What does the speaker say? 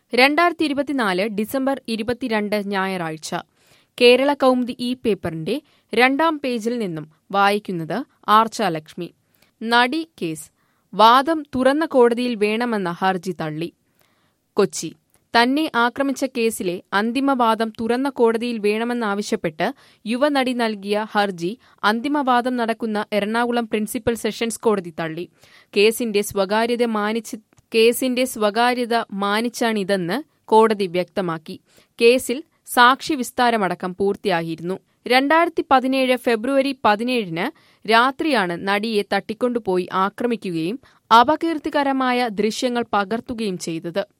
രണ്ടായിരത്തി ഇരുപത്തിനാല് ഡിസംബർ ഇരുപത്തിരണ്ട് ഞായറാഴ്ച കേരള കൗമുദി ഈ പേപ്പറിന്റെ രണ്ടാം പേജിൽ നിന്നും വായിക്കുന്നത് ആർച്ചാലക്ഷ്മി നടി കേസ് വാദം തുറന്ന കോടതിയിൽ വേണമെന്ന ഹർജി തള്ളി കൊച്ചി തന്നെ ആക്രമിച്ച കേസിലെ അന്തിമവാദം തുറന്ന കോടതിയിൽ വേണമെന്നാവശ്യപ്പെട്ട് യുവനടി നൽകിയ ഹർജി അന്തിമവാദം നടക്കുന്ന എറണാകുളം പ്രിൻസിപ്പൽ സെഷൻസ് കോടതി തള്ളി കേസിന്റെ സ്വകാര്യത മാനിച്ച് കേസിന്റെ സ്വകാര്യത മാനിച്ചാണിതെന്ന് കോടതി വ്യക്തമാക്കി കേസിൽ സാക്ഷി വിസ്താരമടക്കം പൂർത്തിയായിരുന്നു രണ്ടായിരത്തി പതിനേഴ് ഫെബ്രുവരി പതിനേഴിന് രാത്രിയാണ് നടിയെ തട്ടിക്കൊണ്ടുപോയി ആക്രമിക്കുകയും അപകീർത്തികരമായ ദൃശ്യങ്ങൾ പകർത്തുകയും ചെയ്തത്